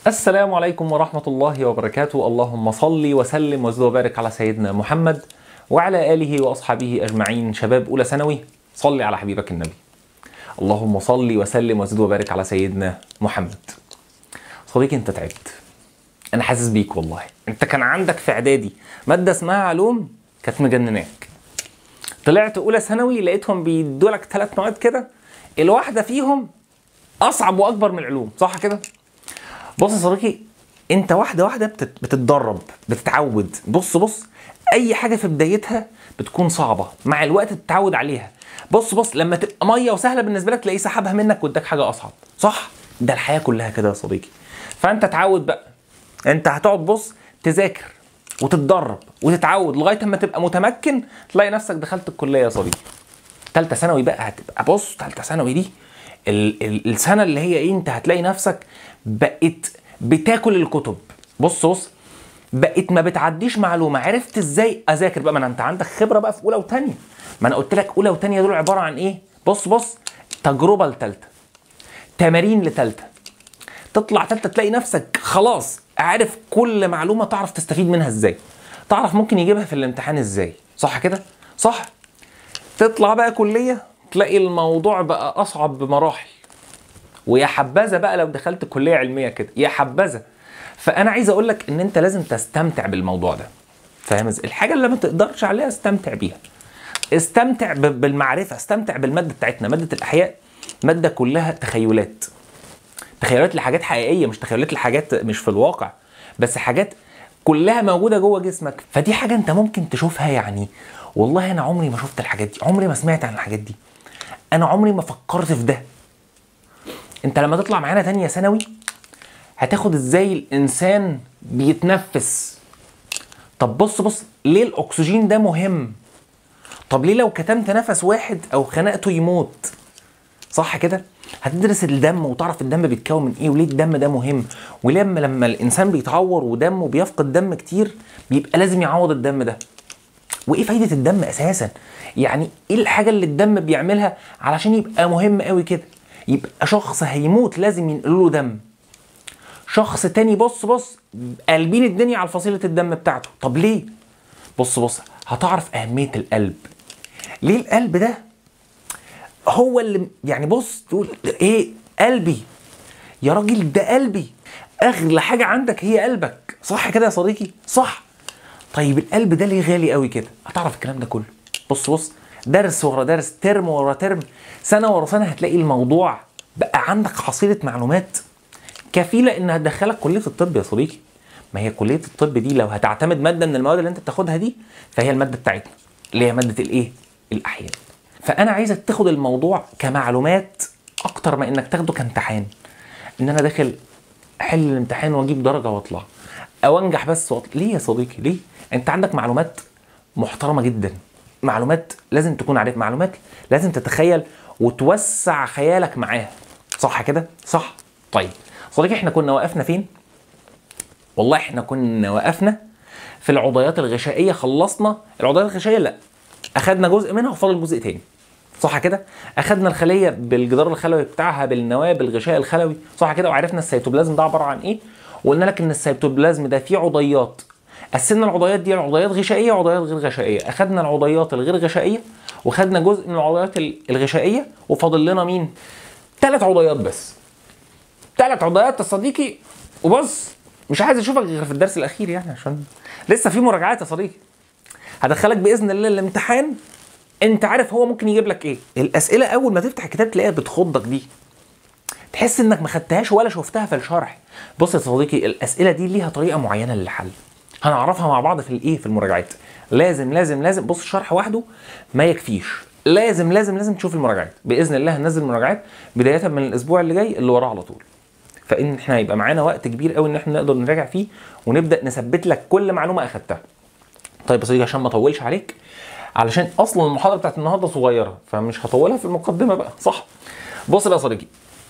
السلام عليكم ورحمة الله وبركاته اللهم صل وسلم وزد وبارك على سيدنا محمد وعلى آله وأصحابه أجمعين شباب أولى ثانوي صل على حبيبك النبي اللهم صل وسلم وزد وبارك على سيدنا محمد صديقي انت تعبت انا حاسس بيك والله انت كان عندك في اعدادي ماده اسمها علوم كانت مجنناك طلعت اولى ثانوي لقيتهم بيدوا لك ثلاث مواد كده الواحده فيهم اصعب واكبر من العلوم صح كده بص يا صديقي انت واحده واحده بتت- بتتدرب بتتعود بص بص اي حاجه في بدايتها بتكون صعبه مع الوقت تتعود عليها بص بص لما تبقى ميه وسهله بالنسبه لك تلاقيه سحبها منك واداك حاجه اصعب صح ده الحياه كلها كده يا صديقي فانت اتعود بقى انت هتقعد بص تذاكر وتتدرب وتتعود لغايه اما تبقى متمكن تلاقي نفسك دخلت الكليه يا صديقي ثالثه ثانوي بقى هتبقى بص ثالثه ثانوي دي ال- ال- السنه اللي هي ايه انت هتلاقي نفسك بقيت بتاكل الكتب بص بص بقيت ما بتعديش معلومه عرفت ازاي اذاكر بقى ما أنا- انت عندك خبره بقى في اولى وثانيه ما انا قلت لك اولى وثانيه دول عباره عن ايه بص بص تجربه لثالثه تمارين لثالثه تطلع تالتة تلاقي نفسك خلاص عارف كل معلومة تعرف تستفيد منها ازاي تعرف ممكن يجيبها في الامتحان ازاي صح كده صح تطلع بقى كلية تلاقي الموضوع بقى أصعب بمراحل ويا حبذا بقى لو دخلت كلية علمية كده يا حبذا فأنا عايز أقول لك إن أنت لازم تستمتع بالموضوع ده فاهم ازاي؟ الحاجة اللي ما تقدرش عليها استمتع بيها استمتع ب- بالمعرفة استمتع بالمادة بتاعتنا مادة الأحياء مادة كلها تخيلات تخيلات لحاجات حقيقيه مش تخيلات لحاجات مش في الواقع بس حاجات كلها موجوده جوه جسمك فدي حاجه انت ممكن تشوفها يعني والله انا عمري ما شفت الحاجات دي عمري ما سمعت عن الحاجات دي انا عمري ما فكرت في ده انت لما تطلع معانا تانية ثانوي هتاخد ازاي الانسان بيتنفس طب بص بص ليه الاكسجين ده مهم طب ليه لو كتمت نفس واحد او خنقته يموت صح كده هتدرس الدم وتعرف الدم بيتكون من ايه وليه الدم ده مهم ولما لما الانسان بيتعور ودمه بيفقد دم كتير بيبقى لازم يعوض الدم ده وايه فايده الدم اساسا يعني ايه الحاجه اللي الدم بيعملها علشان يبقى مهم قوي كده يبقى شخص هيموت لازم ينقلوا له دم شخص تاني بص بص قلبين الدنيا على فصيله الدم بتاعته طب ليه بص بص هتعرف اهميه القلب ليه القلب ده هو اللي يعني بص تقول ايه قلبي يا راجل ده قلبي اغلى حاجه عندك هي قلبك صح كده يا صديقي صح طيب القلب ده ليه غالي قوي كده هتعرف الكلام ده كله بص بص درس ورا درس ترم ورا ترم سنه ورا سنه هتلاقي الموضوع بقى عندك حصيله معلومات كفيله انها تدخلك كليه الطب يا صديقي ما هي كليه الطب دي لو هتعتمد ماده من المواد اللي انت بتاخدها دي فهي الماده بتاعتنا اللي هي ماده الايه الاحياء فانا عايزك تاخد الموضوع كمعلومات اكتر ما انك تاخده كامتحان ان انا داخل احل الامتحان واجيب درجه واطلع او انجح بس واطلع ليه يا صديقي ليه انت عندك معلومات محترمه جدا معلومات لازم تكون عارف معلومات لازم تتخيل وتوسع خيالك معاها صح كده صح طيب صديقي احنا كنا وقفنا فين والله احنا كنا وقفنا في العضيات الغشائيه خلصنا العضيات الغشائيه لا اخدنا جزء منها وفاضل جزء تاني صح كده اخدنا الخليه بالجدار الخلوي بتاعها بالنواه بالغشاء الخلوي صح كده وعرفنا السيتوبلازم ده عباره عن ايه وقلنا لك ان السيتوبلازم ده فيه عضيات قسمنا العضيات دي لعضيات غشائيه وعضيات غير غشائيه اخدنا العضيات الغير غشائيه وخدنا جزء من العضيات ال- الغشائيه وفاضل لنا مين ثلاث عضيات بس ثلاث عضيات يا صديقي وبص مش عايز اشوفك غير في الدرس الاخير يعني عشان لسه في مراجعات يا صديقي هدخلك باذن الله الامتحان انت عارف هو ممكن يجيب لك ايه الاسئله اول ما تفتح الكتاب تلاقيها بتخضك دي تحس انك ما خدتهاش ولا شفتها في الشرح بص يا صديقي الاسئله دي ليها طريقه معينه للحل هنعرفها مع بعض في الايه في المراجعات لازم لازم لازم بص الشرح وحده ما يكفيش لازم لازم لازم تشوف المراجعات باذن الله هننزل مراجعات بدايه من الاسبوع اللي جاي اللي وراه على طول فان احنا هيبقى معانا وقت كبير قوي ان احنا نقدر نراجع فيه ونبدا نثبت لك كل معلومه اخدتها طيب يا صديقي عشان ما اطولش عليك علشان اصلا المحاضره بتاعت النهارده صغيره فمش هطولها في المقدمه بقى صح بص بقى يا صديقي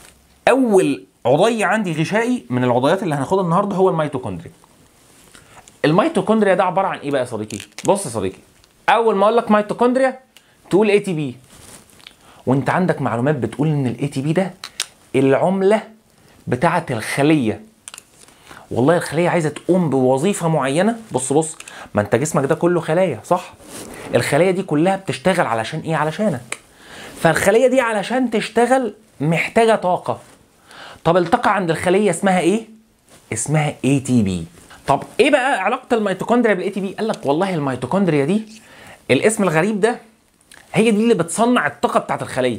اول عضي عندي غشائي من العضيات اللي هناخدها النهارده هو الميتوكوندريا الميتوكوندريا ده عباره عن ايه بقى يا صديقي بص يا صديقي اول ما اقول لك ميتوكوندريا تقول اي تي بي وانت عندك معلومات بتقول ان الاي تي بي ده العمله بتاعه الخليه والله الخليه عايزه تقوم بوظيفه معينه بص بص ما انت جسمك ده كله خلايا صح الخلايا دي كلها بتشتغل علشان ايه علشانك فالخليه دي علشان تشتغل محتاجه طاقه طب الطاقه عند الخليه اسمها ايه اسمها اي تي بي طب ايه بقى علاقه الميتوكوندريا بالاي تي بي قال لك والله الميتوكوندريا دي الاسم الغريب ده هي دي اللي بتصنع الطاقه بتاعت الخليه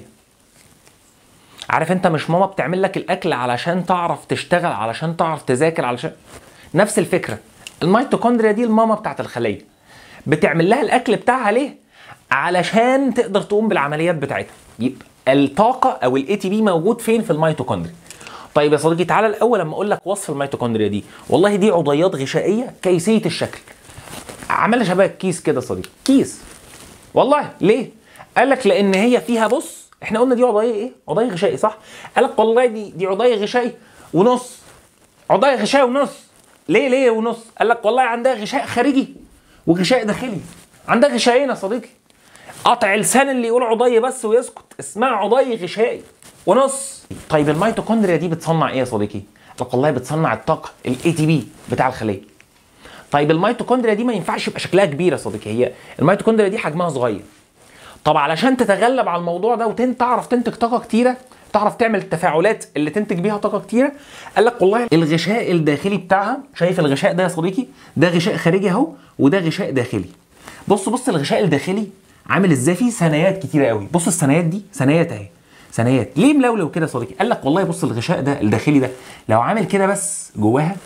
عارف انت مش ماما بتعمل لك الاكل علشان تعرف تشتغل علشان تعرف تذاكر علشان نفس الفكره الميتوكوندريا دي الماما بتاعت الخليه بتعمل لها الاكل بتاعها ليه علشان تقدر تقوم بالعمليات بتاعتها يبقى الطاقه او الاي تي بي موجود فين في الميتوكوندريا طيب يا صديقي تعالى الاول لما اقول لك وصف الميتوكوندريا دي والله دي عضيات غشائيه كيسيه الشكل عملها شبه الكيس كده يا صديقي كيس والله ليه قال لك لان هي فيها بص احنا قلنا دي عضيه ايه عضيه غشائي صح قال لك والله دي دي عضيه غشائي ونص عضيه غشائي ونص ليه ليه ونص قال لك والله عندها غشاء خارجي وغشاء داخلي عندها غشايين يا صديقي قطع لسان اللي يقول عضيه بس ويسكت اسمها عضيه غشائي ونص طيب الميتوكوندريا دي بتصنع ايه يا صديقي قال لك والله بتصنع الطاقه الاي تي بي بتاع الخليه طيب الميتوكوندريا دي ما ينفعش يبقى شكلها كبير يا صديقي هي الميتوكوندريا دي حجمها صغير طب علشان تتغلب على الموضوع ده وتعرف تنتج طاقه كتيره تعرف تعمل التفاعلات اللي تنتج بيها طاقه كتيره قال لك والله الغشاء الداخلي بتاعها شايف الغشاء ده يا صديقي ده غشاء خارجي اهو وده غشاء داخلي بص بص الغشاء الداخلي عامل ازاي فيه ثنايات كتيره قوي بص الثنايات دي ثنايات اهي ثنايات ليه ملولو كده يا صديقي قال لك والله بص الغشاء ده الداخلي ده لو عامل كده بس جواها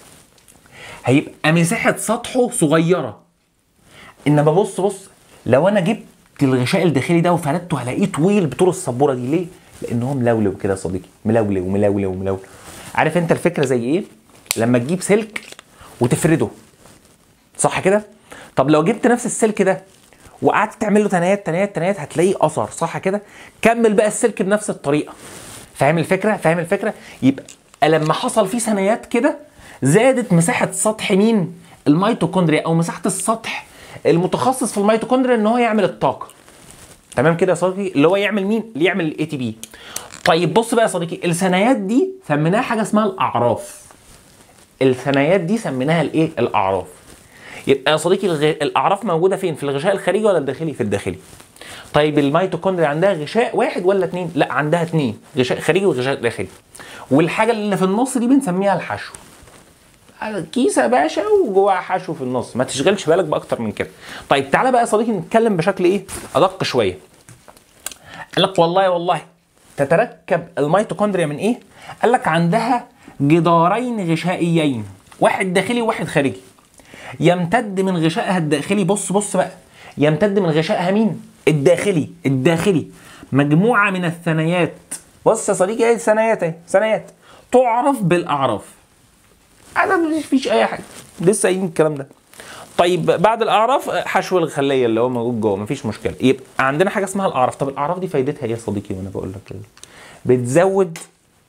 هيبقى مساحه سطحه صغيره انما بص بص لو انا جبت الغشاء الداخلي ده وفردته هلاقيه طويل بطول السبوره دي ليه لان هو ملولو كده يا صديقي ملولو وملولو وملولو عارف انت الفكره زي ايه لما تجيب سلك وتفرده صح كده طب لو جبت نفس السلك ده وقعدت تعمل له تنايات تنايات تنايات هتلاقيه اثر صح كده كمل بقى السلك بنفس الطريقه فاهم الفكره فاهم الفكره يبقى لما حصل فيه ثنايات كده زادت مساحه سطح مين الميتوكوندريا او مساحه السطح المتخصص في الميتوكوندريا ان هو يعمل الطاقه تمام كده يا صديقي اللي هو يعمل مين اللي يعمل الاي تي بي طيب بص بقى يا صديقي الثنايات دي سميناها حاجه اسمها الاعراف الثنايات دي سميناها الايه الاعراف يبقى يا صديقي الغ... الاعراف موجوده فين في الغشاء الخارجي ولا الداخلي في الداخلي طيب الميتوكوندريا عندها غشاء واحد ولا اثنين لا عندها اثنين غشاء خارجي وغشاء داخلي والحاجه اللي في النص دي بنسميها الحشو كيسه يا باشا وجواها حشو في النص ما تشغلش بالك باكتر من كده طيب تعالى بقى يا صديقي نتكلم بشكل ايه ادق شويه قال لك والله والله تتركب الميتوكوندريا من ايه قال لك عندها جدارين غشائيين واحد داخلي وواحد خارجي يمتد من غشائها الداخلي بص بص بقى يمتد من غشائها مين الداخلي الداخلي مجموعه من الثنايات بص يا صديقي ايه الثنايات اهي ثنايات تعرف بالاعراف انا مش فيش اي حاجه لسه قايلين الكلام ده طيب بعد الاعراف حشو الخليه اللي هو موجود جوه مفيش مشكله يبقى عندنا حاجه اسمها الاعراف طب الاعراف دي فايدتها ايه يا صديقي وانا بقول لك كده بتزود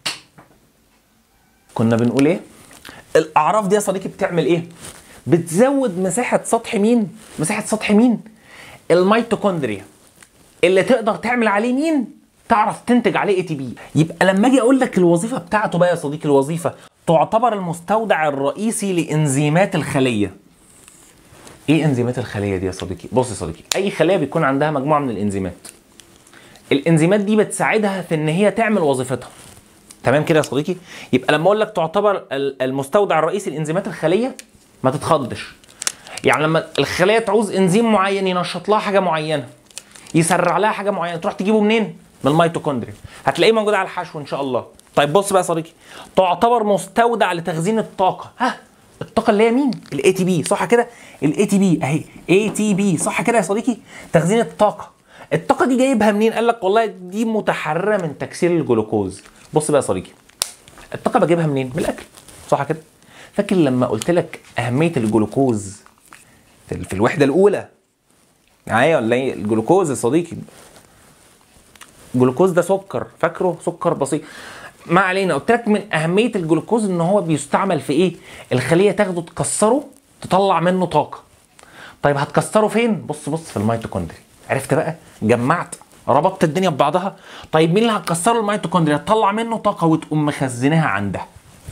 كنا بنقول ايه الاعراف دي يا صديقي بتعمل ايه بتزود مساحه سطح مين مساحه سطح مين الميتوكوندريا اللي تقدر تعمل عليه مين تعرف تنتج عليه اي تي بي يبقى لما اجي اقول لك الوظيفه بتاعته بقى يا صديقي الوظيفه تعتبر المستودع الرئيسي لانزيمات الخليه ايه انزيمات الخليه دي يا صديقي بص يا صديقي اي خليه بيكون عندها مجموعه من الانزيمات الانزيمات دي بتساعدها في ان هي تعمل وظيفتها تمام كده يا صديقي يبقى لما اقول لك تعتبر المستودع الرئيسي لانزيمات الخليه ما تتخضش يعني لما الخليه تعوز انزيم معين ينشط لها حاجه معينه يسرع لها حاجه معينه تروح تجيبه منين من الميتوكوندريا هتلاقيه موجود على الحشو ان شاء الله طيب بص بقى يا صديقي تعتبر مستودع لتخزين الطاقه ها الطاقه اللي هي مين الاي تي بي صح كده الاي تي بي اهي اي تي بي صح كده يا صديقي تخزين الطاقه الطاقه دي جايبها منين قال لك والله دي متحرره من تكسير الجلوكوز بص بقى يا صديقي الطاقه بجيبها منين من الاكل صح كده فاكر لما قلت لك اهميه الجلوكوز في الوحده الاولى معايا ولا ايه الجلوكوز يا صديقي الجلوكوز ده سكر فاكره سكر بسيط ما علينا قلت لك من اهميه الجلوكوز ان هو بيستعمل في ايه الخليه تاخده تكسره تطلع منه طاقه طيب هتكسره فين بص بص في الميتوكوندريا عرفت بقى جمعت ربطت الدنيا ببعضها طيب مين اللي هتكسره الميتوكوندريا تطلع منه طاقه وتقوم مخزناها عندها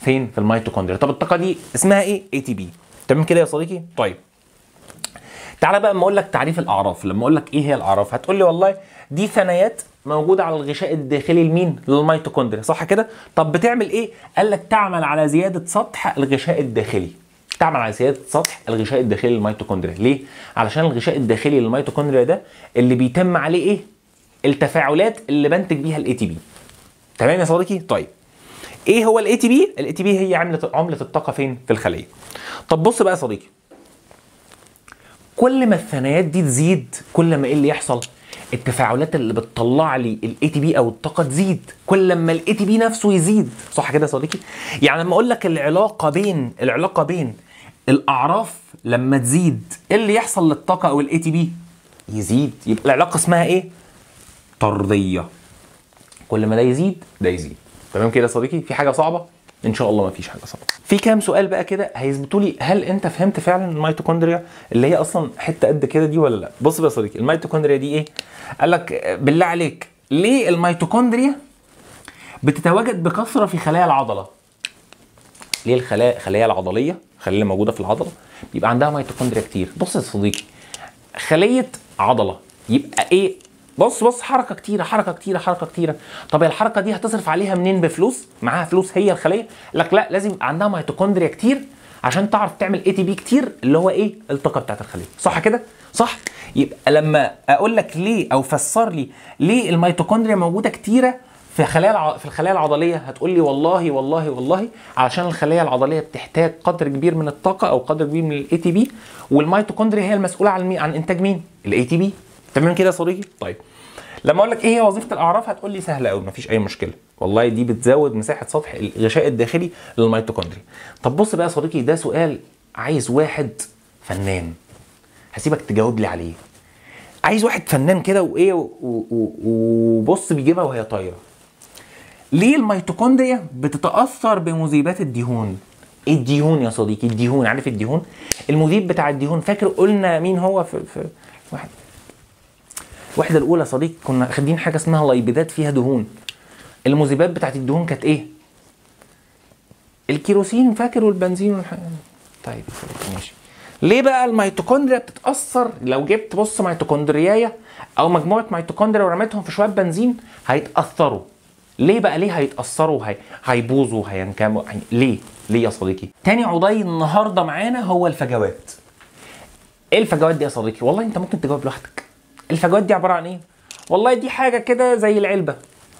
فين في الميتوكوندريا طب الطاقه دي اسمها ايه اي تي بي تمام كده يا صديقي طيب تعالى بقى اما اقول لك تعريف الاعراف لما اقول لك ايه هي الاعراف هتقول لي والله دي ثنايات موجوده على الغشاء الداخلي لمين للميتوكوندريا صح كده طب بتعمل ايه قال لك تعمل على زياده سطح الغشاء الداخلي تعمل على زياده سطح الغشاء الداخلي للميتوكوندريا ليه علشان الغشاء الداخلي للميتوكوندريا ده اللي بيتم عليه ايه التفاعلات اللي بنتج بيها الاي تي بي تمام يا صديقي طيب ايه هو الاي تي بي الاي تي بي هي عمله عمله الطاقه فين في الخليه طب بص بقى يا صديقي كل ما الثنايات دي تزيد كل ما ايه اللي يحصل التفاعلات اللي بتطلع لي الاي تي بي او الطاقه تزيد كل ما الاي تي بي نفسه يزيد صح كده يا صديقي يعني لما اقول لك العلاقه بين العلاقه بين الاعراف لما تزيد ايه اللي يحصل للطاقه او الاي تي بي يزيد يبقى العلاقه اسمها ايه طرديه كل ما ده يزيد ده يزيد تمام كده يا صديقي في حاجه صعبه ان شاء الله ما فيش حاجه صعبه في كام سؤال بقى كده هيثبتوا لي هل انت فهمت فعلا الميتوكوندريا اللي هي اصلا حته قد كده دي ولا لا بص بقى يا صديقي الميتوكوندريا دي ايه قال لك بالله عليك ليه الميتوكوندريا بتتواجد بكثره في خلايا العضله ليه الخلايا الخلايا العضليه الخلايا اللي موجوده في العضله بيبقى عندها ميتوكوندريا كتير بص يا صديقي خليه عضله يبقى ايه بص بص حركه كتيره حركه كتيره حركه كتيره طب الحركه دي هتصرف عليها منين بفلوس معاها فلوس هي الخليه لك لا لازم يبقى عندها ميتوكوندريا كتير عشان تعرف تعمل اي تي بي كتير اللي هو ايه الطاقه بتاعت الخليه صح كده صح يبقى لما اقول لك ليه او فسر لي ليه الميتوكوندريا موجوده كتيره في خلايا الع... في الخلايا العضليه هتقول لي والله والله والله علشان الخلايا العضليه بتحتاج قدر كبير من الطاقه او قدر كبير من الاي تي بي والميتوكوندريا هي المسؤوله عن مين عن انتاج مين الاي تي بي تمام كده يا صديقي طيب لما اقول لك ايه هي وظيفه الاعراف هتقول لي سهله قوي مفيش اي مشكله والله دي بتزود مساحه سطح الغشاء الداخلي للميتوكوندريا طب بص بقى يا صديقي ده سؤال عايز واحد فنان هسيبك تجاوب لي عليه عايز واحد فنان كده وايه و- و- وبص بيجيبها وهي طايره ليه الميتوكوندريا بتتاثر بمذيبات الدهون ايه الدهون يا صديقي الدهون عارف الدهون المذيب بتاع الدهون فاكر قلنا مين هو في, في واحد الوحده الاولى يا صديقي كنا واخدين حاجه اسمها لايبيدات فيها دهون المذيبات بتاعت الدهون كانت ايه الكيروسين فاكر والبنزين والح... طيب يا صديقي ماشي ليه بقى الميتوكوندريا بتتاثر لو جبت بص ميتوكوندريايه او مجموعه ميتوكوندريا ورميتهم في شويه بنزين هيتاثروا ليه بقى ليه هيتاثروا هي... هيبوظوا هينكموا هي... ليه ليه يا صديقي تاني عضي النهارده معانا هو الفجوات ايه الفجوات دي يا صديقي والله انت ممكن تجاوب لوحدك الفجوات دي عباره عن ايه والله دي حاجه كده زي العلبه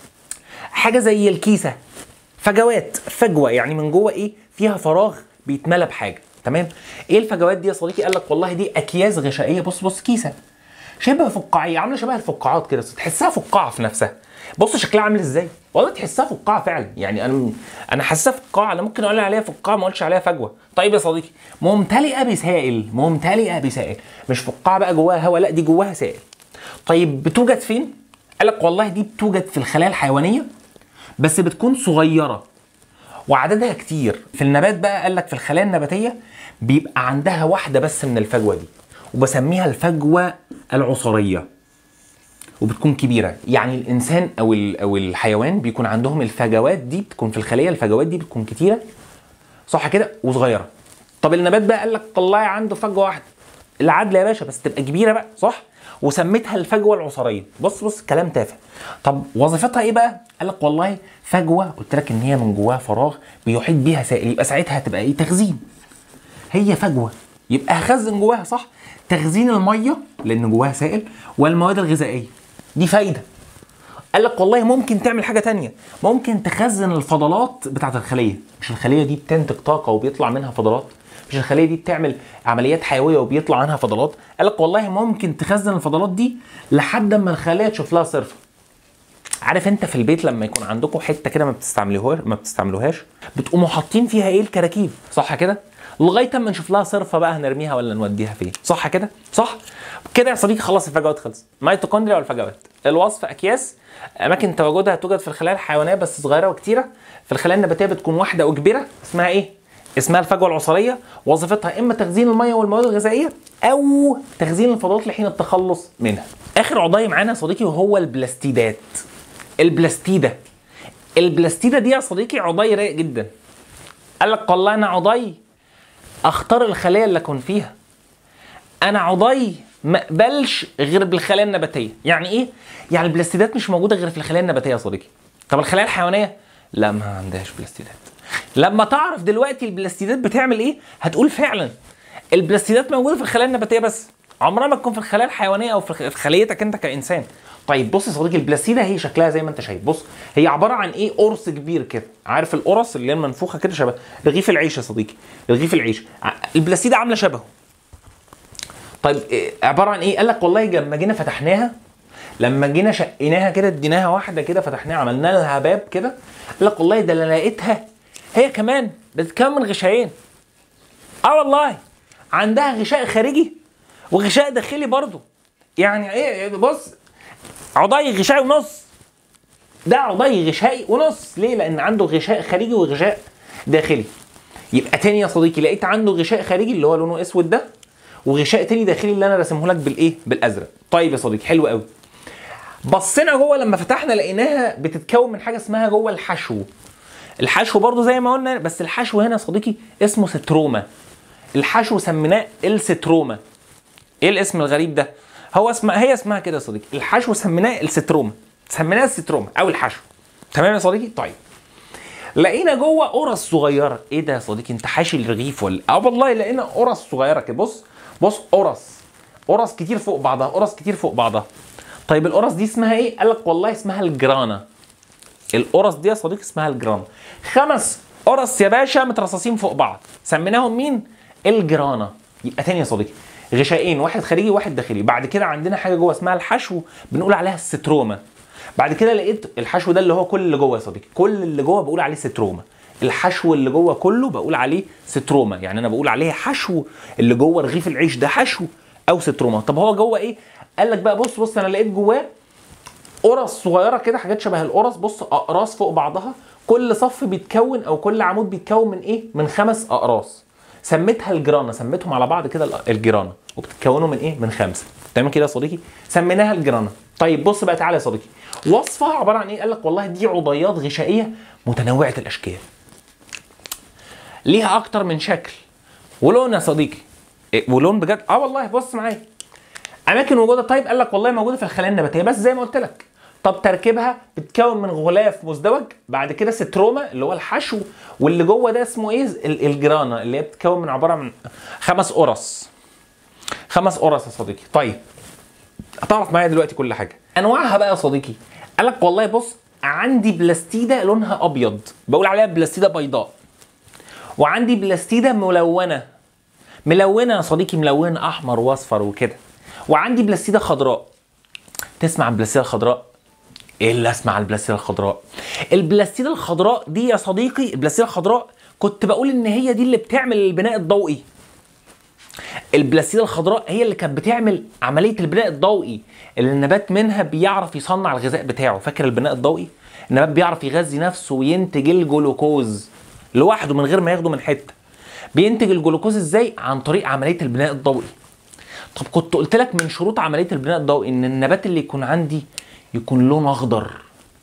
حاجه زي الكيسه فجوات فجوه يعني من جوه ايه فيها فراغ بيتملى بحاجه تمام ايه الفجوات دي يا صديقي قال لك والله دي اكياس غشائيه بص بص كيسه شبه فقاعيه عامله شبه الفقاعات كده تحسها فقاعه في نفسها بص شكلها عامل ازاي والله تحسها فقاعه فعلا يعني انا انا حاسسها فقاعه انا ممكن اقول عليها فقاعه ما اقولش عليها فجوه طيب يا صديقي ممتلئه بسائل ممتلئه بسائل مش فقاعه بقى جواها هواء لا دي جواها سائل طيب بتوجد فين قال لك والله دي بتوجد في الخلايا الحيوانيه بس بتكون صغيره وعددها كتير في النبات بقى قال لك في الخلايا النباتيه بيبقى عندها واحده بس من الفجوه دي وبسميها الفجوه العصريه وبتكون كبيره يعني الانسان او ال- او الحيوان بيكون عندهم الفجوات دي بتكون في الخليه الفجوات دي بتكون كتيره صح كده وصغيره طب النبات بقى قال لك طلعي عنده فجوه واحده العدل يا باشا بس تبقى كبيره بقى صح وسميتها الفجوه العصريه بص بص كلام تافه طب وظيفتها ايه بقى قال لك والله فجوه قلت لك ان هي من جواها فراغ بيحيط بيها سائل يبقى ساعتها هتبقى ايه تخزين هي فجوه يبقى هخزن جواها صح تخزين الميه لان جواها سائل والمواد الغذائيه دي فايده قال لك والله ممكن تعمل حاجه تانية ممكن تخزن الفضلات بتاعت الخليه مش الخليه دي بتنتج طاقه وبيطلع منها فضلات مش الخليه دي بتعمل عمليات حيويه وبيطلع عنها فضلات قال لك والله ممكن تخزن الفضلات دي لحد اما الخليه تشوف لها صرفه عارف انت في البيت لما يكون عندكم حته كده ما بتستعملوهاش ما بتستعملوهاش بتقوموا حاطين فيها ايه الكراكيب صح كده لغايه اما نشوف لها صرفه بقى هنرميها ولا نوديها فين صح كده صح كده يا صديقي خلاص الفجوات خلصت ميتوكوندريا والفجوات الوصف اكياس اماكن تواجدها توجد في الخلايا الحيوانيه بس صغيره وكتيره في الخلايا النباتيه بتكون واحده وكبيره اسمها ايه اسمها الفجوه العصريه وظيفتها اما تخزين الميه والمواد الغذائيه او تخزين الفضلات لحين التخلص منها اخر عضي معانا يا صديقي وهو البلاستيدات البلاستيده البلاستيده دي يا صديقي عضي رايق جدا قال لك والله انا عضي اختار الخليه اللي اكون فيها انا عضي ما اقبلش غير بالخلايا النباتيه يعني ايه يعني البلاستيدات مش موجوده غير في الخلايا النباتيه يا صديقي طب الخلايا الحيوانيه لا ما عندهاش بلاستيدات لما تعرف دلوقتي البلاستيدات بتعمل ايه هتقول فعلا البلاستيدات موجوده في الخلايا النباتيه بس عمرها ما تكون في الخلايا الحيوانيه او في خليتك انت كانسان طيب بص يا صديقي البلاستيده هي شكلها زي ما انت شايف بص هي عباره عن ايه قرص كبير كده عارف القرص اللي هي المنفوخه كده شبه رغيف العيش يا صديقي رغيف العيش البلاستيده عامله شبهه طيب إيه عباره عن ايه قال لك والله لما جينا فتحناها لما جينا شقيناها كده اديناها واحده كده فتحناها عملنا لها باب كده قال لك والله ده انا لقيتها هي كمان بتتكون من غشايين اه والله عندها غشاء خارجي وغشاء داخلي برضه يعني ايه بص عضي غشائي ونص ده عضي غشائي ونص ليه لان عنده غشاء خارجي وغشاء داخلي يبقى تاني يا صديقي لقيت عنده غشاء خارجي اللي هو لونه اسود ده وغشاء تاني داخلي اللي انا راسمه لك بالايه بالازرق طيب يا صديقي حلو قوي بصينا جوه لما فتحنا لقيناها بتتكون من حاجه اسمها جوه الحشو الحشو برضو زي ما قلنا بس الحشو هنا يا صديقي اسمه ستروما الحشو سميناه الستروما ايه الاسم الغريب ده هو اسم هي اسمها كده يا صديقي الحشو سميناه الستروما سميناه الستروما او الحشو تمام يا صديقي طيب لقينا جوه قرص صغيره ايه ده يا صديقي انت حاشي الرغيف ولا اه والله لقينا قرص صغيره كده بص بص قرص قرص كتير فوق بعضها قرص كتير فوق بعضها طيب القرص دي اسمها ايه قال لك والله اسمها الجرانا القرص دي يا صديقي اسمها الجرانا خمس قرص يا باشا مترصصين فوق بعض سميناهم مين الجرانا يبقى تاني يا صديقي غشائين واحد خارجي وواحد داخلي بعد كده عندنا حاجه جوه اسمها الحشو بنقول عليها الستروما بعد كده لقيت الحشو ده اللي هو كل اللي جوه يا صديقي كل اللي جوه بقول عليه ستروما الحشو اللي جوه كله بقول عليه ستروما يعني انا بقول عليه حشو اللي جوه رغيف العيش ده حشو او ستروما طب هو جوه ايه قال لك بقى بص بص انا لقيت جواه قرص صغيره كده حاجات شبه القرص بص اقراص فوق بعضها كل صف بيتكون او كل عمود بيتكون من ايه من خمس اقراص سميتها الجرانا سميتهم على بعض كده الجرانا وبتتكونوا من ايه من خمسه تمام كده يا صديقي سميناها الجرانا طيب بص بقى تعالى يا صديقي وصفها عباره عن ايه قال لك والله دي عضيات غشائيه متنوعه الاشكال ليها اكتر من شكل ولون يا صديقي إيه ولون بجد اه والله بص معايا اماكن وجودها طيب قال لك والله موجوده في الخلايا النباتيه بس زي ما قلت لك طب تركيبها بتتكون من غلاف مزدوج بعد كده ستروما اللي هو الحشو واللي جوه ده اسمه ايه الجرانا اللي هي بتتكون من عباره عن خمس قرص خمس قرص يا صديقي طيب هتعرف معايا دلوقتي كل حاجه انواعها بقى يا صديقي قال لك والله بص عندي بلاستيده لونها ابيض بقول عليها بلاستيده بيضاء وعندي بلاستيده ملونه ملونه يا صديقي ملون احمر واصفر وكده وعندي بلاستيده خضراء تسمع عن البلاستيده الخضراء ايه اللي اسمع عن البلاستيده الخضراء البلاستيده الخضراء دي يا صديقي البلاستيده الخضراء كنت بقول ان هي دي اللي بتعمل البناء الضوئي البلاستيده الخضراء هي اللي كانت بتعمل عمليه البناء الضوئي اللي النبات منها بيعرف يصنع الغذاء بتاعه فاكر البناء الضوئي النبات بيعرف يغذي نفسه وينتج الجلوكوز لوحده من غير ما ياخده من حته بينتج الجلوكوز ازاي عن طريق عمليه البناء الضوئي طب كنت قلت لك من شروط عمليه البناء الضوئي ان النبات اللي يكون عندي يكون لونه اخضر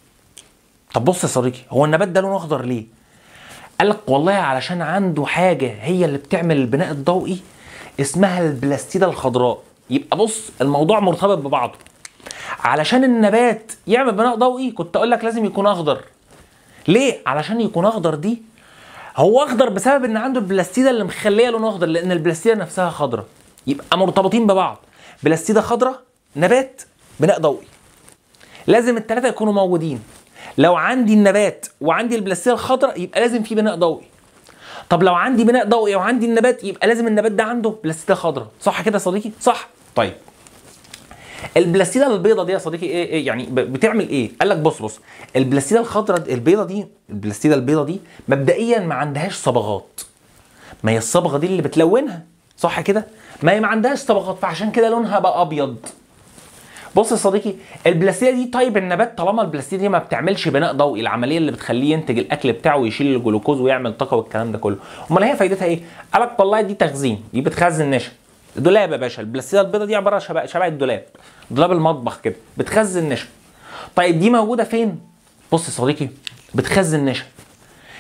طب بص يا صديقي هو النبات ده لونه اخضر ليه قال لك والله علشان عنده حاجه هي اللي بتعمل البناء الضوئي اسمها البلاستيده الخضراء يبقى بص الموضوع مرتبط ببعضه علشان النبات يعمل بناء ضوئي كنت اقول لك لازم يكون اخضر ليه علشان يكون اخضر دي هو اخضر بسبب ان عنده البلاستيده اللي مخليه لونه اخضر لان البلاستيده نفسها خضراء يبقى مرتبطين ببعض بلاستيده خضراء نبات بناء ضوئي لازم الثلاثه يكونوا موجودين لو عندي النبات وعندي البلاستيده الخضراء يبقى لازم في بناء ضوئي طب لو عندي بناء ضوئي وعندي النبات يبقى لازم النبات ده عنده بلاستيده خضراء صح كده يا صديقي صح طيب البلاستيده البيضه دي يا صديقي ايه, إيه يعني بتعمل ايه قال لك بص بص البلاستيده الخضراء البيضه دي البلاستيده البيضه دي مبدئيا ما عندهاش صبغات ما هي الصبغه دي اللي بتلونها صح كده ما هي ما عندهاش صبغات فعشان كده لونها بقى ابيض بص يا صديقي البلاستيده دي طيب النبات طالما البلاستيده دي ما بتعملش بناء ضوئي العمليه اللي بتخليه ينتج الاكل بتاعه ويشيل الجلوكوز ويعمل طاقه والكلام ده كله امال هي فايدتها ايه قال لك والله دي تخزين دي بتخزن نشا دولاب يا باشا البلاستيده البيضاء دي عباره شبه شبه الدولاب دولاب المطبخ كده بتخزن نشا طيب دي موجوده فين بص يا صديقي بتخزن نشا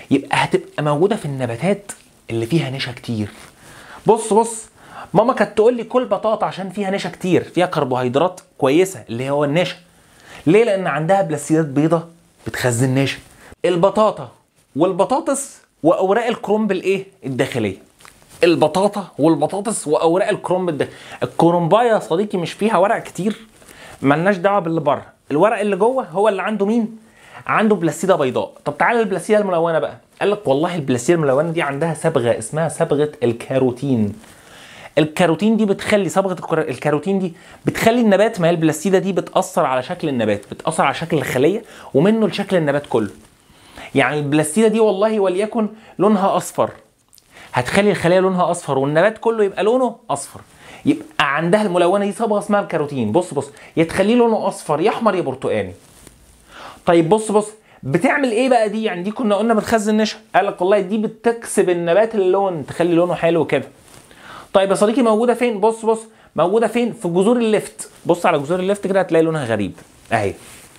يبقى هتبقى موجوده في النباتات اللي فيها نشا كتير بص بص ماما كانت تقول لي كل بطاطا عشان فيها نشا كتير فيها كربوهيدرات كويسه اللي هو النشا ليه لان عندها بلاستيدات بيضة بتخزن نشا البطاطا والبطاطس واوراق الكرنب الايه الداخليه البطاطا والبطاطس واوراق الكرنب الداخليه الكرنبايه يا صديقي مش فيها ورق كتير ملناش دعوه باللي بره الورق اللي جوه هو اللي عنده مين عنده بلاستيده بيضاء طب تعالى البلاستيده الملونه بقى قال لك والله البلاستيده الملونه دي عندها صبغه اسمها صبغه الكاروتين الكاروتين دي بتخلي صبغه الكرا- الكاروتين دي بتخلي النبات ما هي البلاستيده دي بتاثر على شكل النبات بتاثر على شكل الخليه ومنه لشكل النبات كله يعني البلاستيده دي والله وليكن لونها اصفر هتخلي الخليه لونها اصفر والنبات كله يبقى لونه اصفر يبقى عندها الملونه دي صبغه اسمها الكاروتين بص بص يا تخليه لونه اصفر يا احمر يا برتقاني طيب بص بص بتعمل ايه بقى دي يعني دي كنا قلنا بتخزن نشا قال لك والله دي بتكسب النبات اللون تخلي لونه حلو كده طيب يا صديقي موجوده فين بص بص موجوده فين في جذور اللفت بص على جذور اللفت كده هتلاقي لونها غريب اهي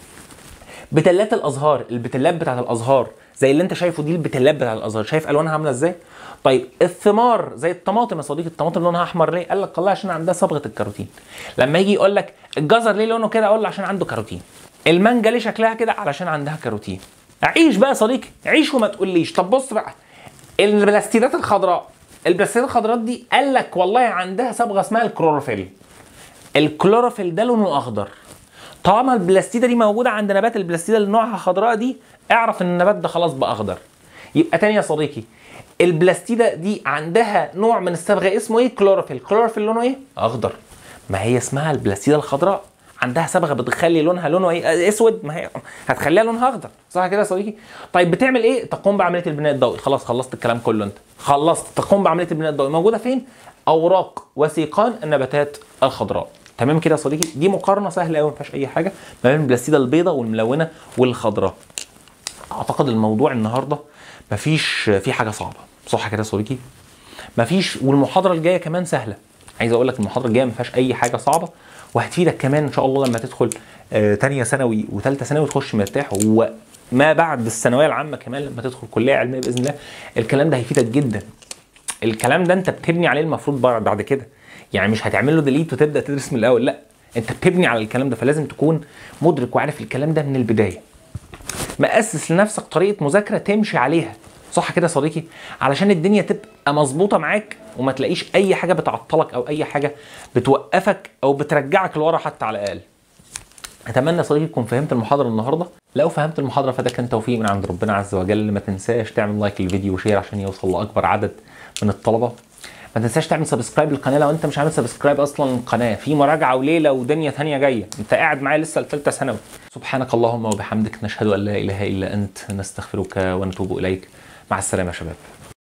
بتلات الازهار البتلات بتاعت الازهار زي اللي انت شايفه دي البتلات بتاعت الازهار شايف الوانها عامله ازاي طيب الثمار زي الطماطم يا صديقي الطماطم لونها احمر ليه قال لك والله عشان عندها صبغه الكاروتين لما يجي يقول لك الجزر ليه لونه كده اقول له عشان عنده كاروتين المانجا ليه شكلها كده علشان عندها كاروتين عيش بقى يا صديقي عيش وما تقوليش طب بص بقى البلاستيدات الخضراء البلاستيدات الخضراء دي قال لك والله عندها صبغه اسمها الكلوروفيل الكلوروفيل ده لونه اخضر طالما البلاستيده دي موجوده عند نبات البلاستيده اللي نوعها خضراء دي اعرف ان النبات ده خلاص بقى اخضر يبقى تاني يا صديقي البلاستيده دي عندها نوع من الصبغه اسمه ايه كلوروفيل كلوروفيل لونه ايه اخضر ما هي اسمها البلاستيده الخضراء عندها صبغه بتخلي لونها لونه ايه اسود ما هي هتخليها لونها اخضر صح كده يا صديقي طيب بتعمل ايه تقوم بعمليه البناء الضوئي خلاص خلصت الكلام كله انت خلصت تقوم بعمليه البناء الضوئي موجوده فين اوراق وسيقان النباتات الخضراء تمام كده يا صديقي دي مقارنه سهله قوي ما فيهاش اي حاجه ما بين البلاستيده البيضاء والملونه والخضراء اعتقد الموضوع النهارده مفيش فيه حاجه صعبه صح كده يا صديقي مفيش والمحاضره الجايه كمان سهله عايز اقول لك المحاضره الجايه ما فيهاش اي حاجه صعبه وهتفيدك كمان ان شاء الله لما تدخل آه، تانية ثانوي وثالثه ثانوي تخش مرتاح وما بعد الثانويه العامه كمان لما تدخل كليه علميه باذن الله الكلام ده هيفيدك جدا الكلام ده انت بتبني عليه المفروض بعد بعد كده يعني مش هتعمل له ديليت وتبدا تدرس من الاول لا انت بتبني على الكلام ده فلازم تكون مدرك وعارف الكلام ده من البدايه مأسس لنفسك طريقه مذاكره تمشي عليها صح كده يا صديقي علشان الدنيا تبقى مظبوطه معاك وما تلاقيش اي حاجه بتعطلك او اي حاجه بتوقفك او بترجعك لورا حتى على الاقل اتمنى يا صديقي تكون فهمت المحاضره النهارده لو فهمت المحاضره فده كان توفيق من عند ربنا عز وجل ما تنساش تعمل لايك للفيديو وشير عشان يوصل لاكبر عدد من الطلبه ما تنساش تعمل سبسكرايب للقناه لو انت مش عامل سبسكرايب اصلا للقناه في مراجعه وليله ودنيا ثانيه جايه انت قاعد معايا لسه لثالثه ثانوي سبحانك اللهم وبحمدك نشهد ان لا اله الا انت نستغفرك ونتوب اليك مع السلامه يا شباب